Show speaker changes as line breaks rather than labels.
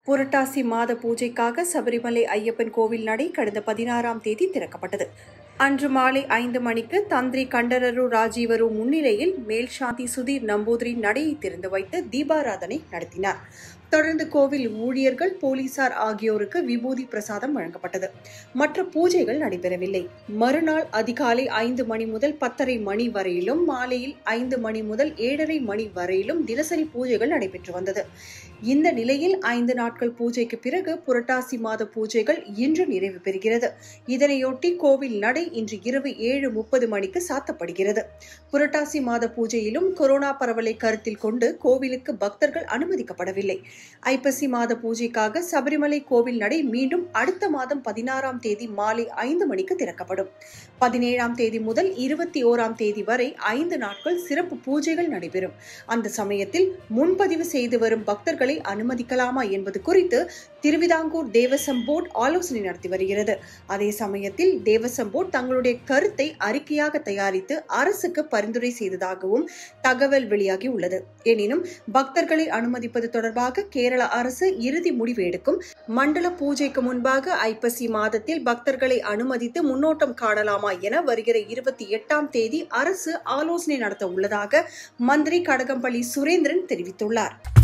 புரட்டாசி மாத பூஜைக்காக சபரிமலை ஐயப்பன் கோவில் நடை கடந்த பதினாறாம் தேதி திறக்கப்பட்டது அன்று மாலை ஐந்து மணிக்கு தந்திரி கண்டரரு ராஜீவரு முன்னிலையில் மேல்சாந்தி சுதீர் நம்பூதிரி நடையை திறந்து வைத்து தீபாராதனை நடத்தினார் தொடர்ந்து கோவில் ஊழியர்கள் போலீசார் ஆகியோருக்கு விபூதி பிரசாதம் வழங்கப்பட்டது மற்ற பூஜைகள் நடைபெறவில்லை மறுநாள் அதிகாலை ஐந்து மணி முதல் பத்தரை மணி வரையிலும் மாலையில் ஐந்து மணி முதல் ஏழரை மணி வரையிலும் தினசரி பூஜைகள் நடைபெற்று வந்தது இந்த நிலையில் ஐந்து நாட்கள் பூஜைக்கு பிறகு புரட்டாசி மாத பூஜைகள் இன்று நிறைவு பெறுகிறது இதனையொட்டி கோவில் நடை இன்று இரவு ஏழு முப்பது மணிக்கு சாத்தப்படுகிறது புரட்டாசி மாத பூஜையிலும் கொரோனா பரவலை கருத்தில் கொண்டு கோவிலுக்கு பக்தர்கள் அனுமதிக்கப்படவில்லை ஐப்பசி மாத பூஜைக்காக சபரிமலை கோவில் நடை மீண்டும் அடுத்த மாதம் பதினாறாம் தேதி மாலை ஐந்து மணிக்கு திறக்கப்படும் பதினேழாம் தேதி முதல் இருபத்தி ஓராம் தேதி வரை ஐந்து நாட்கள் சிறப்பு பூஜைகள் நடைபெறும் அந்த சமயத்தில் முன்பதிவு செய்து வரும் பக்தர்களை அனுமதிக்கலாமா என்பது குறித்து திருவிதாங்கூர் தேவசம் போர்டு ஆலோசனை நடத்தி வருகிறது அதே சமயத்தில் தேவசம் போர்டு தங்களுடைய கருத்தை அறிக்கையாக தயாரித்து அரசுக்கு பரிந்துரை செய்ததாகவும் தகவல் வெளியாகி உள்ளது எனினும் பக்தர்களை அனுமதிப்பது தொடர்பாக கேரள அரசு இறுதி முடிவு எடுக்கும் மண்டல பூஜைக்கு முன்பாக ஐப்பசி மாதத்தில் பக்தர்களை அனுமதித்து முன்னோட்டம் காணலாமா என வருகிற இருபத்தி எட்டாம் தேதி அரசு ஆலோசனை நடத்த உள்ளதாக மந்திரி கடகம்பள்ளி சுரேந்திரன் தெரிவித்துள்ளார்